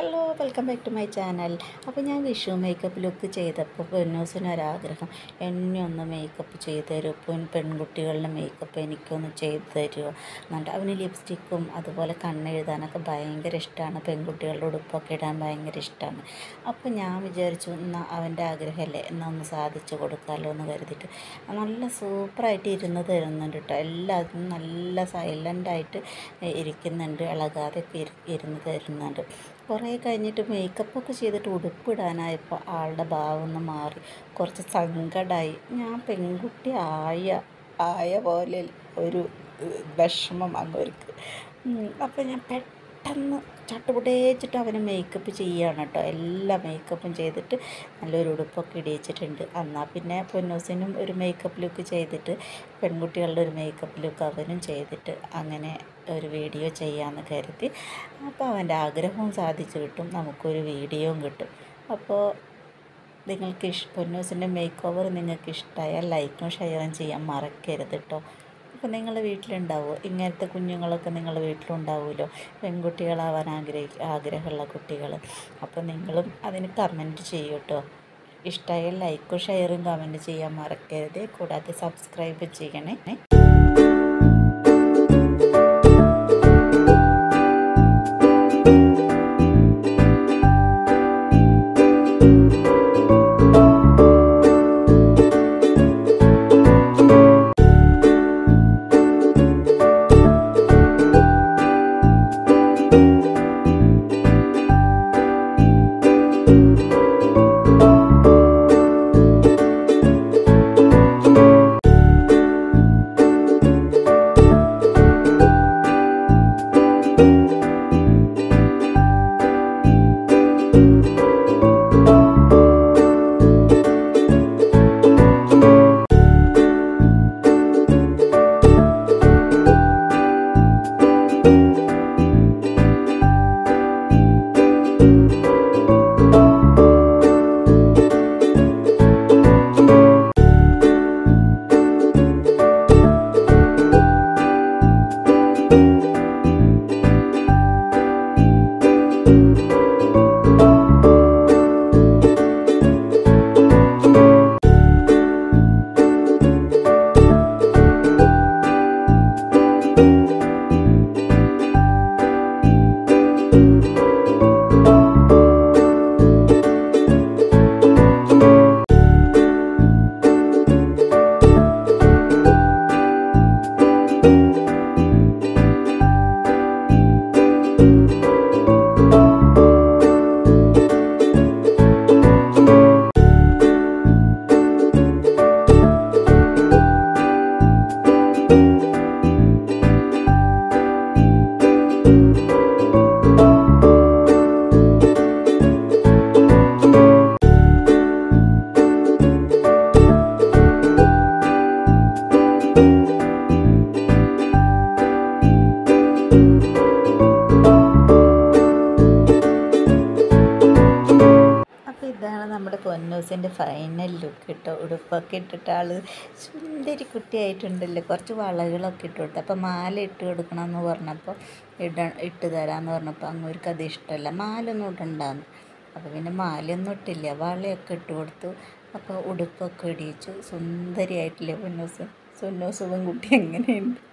hello welcome back to my channel അപ്പോൾ ഞാൻ Vishu makeup look ചെയ്തപ്പോൾ പൊന്നൂസിന് ഒരാഗ്രഹം എന്നെ ഒന്ന് മേക്കപ്പ് ചെയ്ത് തരുമോ പെൺ പെൺകുട്ടികളുടെ മേക്കപ്പ് എനിക്കൊന്ന് ചെയ്ത് തരുമോ എന്നിട്ട് അവന് ലിപ്സ്റ്റിക്കും അതുപോലെ കണ്ണെഴുതാനൊക്കെ ഭയങ്കര ഇഷ്ടമാണ് പെൺകുട്ടികളുടെ ഉടുപ്പൊക്കെ ഇടാൻ ഭയങ്കര ഇഷ്ടമാണ് അപ്പോൾ ഞാൻ വിചാരിച്ചു എന്നാൽ അവൻ്റെ ആഗ്രഹമല്ലേ എന്നാൽ ഒന്ന് സാധിച്ചു കൊടുക്കാമല്ലോ എന്ന് കരുതിയിട്ട് നല്ല സൂപ്പറായിട്ട് ഇരുന്ന് തരുന്നുണ്ട് കേട്ടോ എല്ലാത്തിനും നല്ല സൈലൻ്റായിട്ട് ഇരിക്കുന്നുണ്ട് ഇളകാതെ ഒക്കെ ഇരി- ഇരുന്ന് തരുന്നുണ്ട് കുറേ കഴിഞ്ഞിട്ട് മേക്കപ്പൊക്കെ ചെയ്തിട്ട് ഉടുപ്പിടാനായപ്പോൾ ആളുടെ ഭാവം ഒന്ന് മാറി കുറച്ച് സങ്കടമായി ഞാൻ പെൺകുട്ടി ആയ ആയ പോലെ ഒരു ഏഹ്, വിഷമം അങ്ങോർക്ക് അപ്പോൾ ഞാൻ പെട്ടെന്ന് ചട്ടുപുടേച്ചിട്ട് അവന് മേക്കപ്പ് ചെയ്യുകയാണ് കേട്ടോ എല്ലാ മേക്കപ്പും ചെയ്തിട്ട് നല്ലൊരു ഉടുപ്പൊക്കെ ഇടിയിച്ചിട്ടുണ്ട് എന്നാൽ പിന്നെ പൊന്നൂസിനും ഒരു മേക്കപ്പ് ലുക്ക് ചെയ്തിട്ട് പെൺകുട്ടികളുടെ ഒരു മേക്കപ്പ് ലുക്ക് അവനും ചെയ്തിട്ട് അങ്ങനെ ഒരു വീഡിയോ ചെയ്യാമെന്ന് കരുതി അപ്പോൾ അവൻ്റെ ആഗ്രഹവും സാധിച്ചു കിട്ടും നമുക്കൊരു വീഡിയോയും കിട്ടും അപ്പോൾ നിങ്ങൾക്ക് ഇഷ് പൊന്നൂസിൻ്റെ മേക്ക് ഓവർ നിങ്ങൾക്ക് ഇഷ്ടമായാൽ ലൈക്കും ഷെയറും ചെയ്യാൻ മറക്കരുത് കേട്ടോ അപ്പോൾ നിങ്ങളുടെ വീട്ടിലുണ്ടാവുമോ ഇങ്ങനത്തെ കുഞ്ഞുങ്ങളൊക്കെ നിങ്ങളുടെ വീട്ടിലുണ്ടാവുമല്ലോ പെൺകുട്ടികളാവാൻ ആഗ്രഹി ആഗ്രഹമുള്ള കുട്ടികൾ അപ്പോൾ നിങ്ങളും അതിന് കമൻറ്റ് ചെയ്യൂ കേട്ടോ ഇഷ്ടമായാൽ ലൈക്കും ഷെയറും കമൻറ്റ് ചെയ്യാൻ മറക്കരുത് കൂടാതെ സബ്സ്ക്രൈബ് ചെയ്യണേ അപ്പോൾ ഇതാണ് നമ്മുടെ പൊന്നൂസിൻ്റെ ഫൈനൽ ലുക്ക് കേട്ടോ ഉടുപ്പൊക്കെ ഇട്ടിട്ട് ആൾ സുന്ദരി കുട്ടിയായിട്ടുണ്ടല്ലോ കുറച്ച് വളകളൊക്കെ ഇട്ട് കൊടുത്തു അപ്പോൾ മാല ഇട്ട് കൊടുക്കണമെന്ന് പറഞ്ഞപ്പോൾ ഇട ഇട്ട് തരാമെന്ന് പറഞ്ഞപ്പോൾ അങ്ങോർക്ക് അത് ഇഷ്ടമല്ല മാലൊന്നും ഇടണ്ടാന്ന് അപ്പോൾ പിന്നെ മാലയൊന്നും ഇട്ടില്ല വളയൊക്കെ ഇട്ട് കൊടുത്തു അപ്പോൾ ഉടുപ്പൊക്കെ ഇടിയിച്ചു സുന്ദരിയായിട്ടില്ലേ പൊന്നൂസ് സുന്നൂസുഖം കുട്ടി എങ്ങനെയുണ്ട്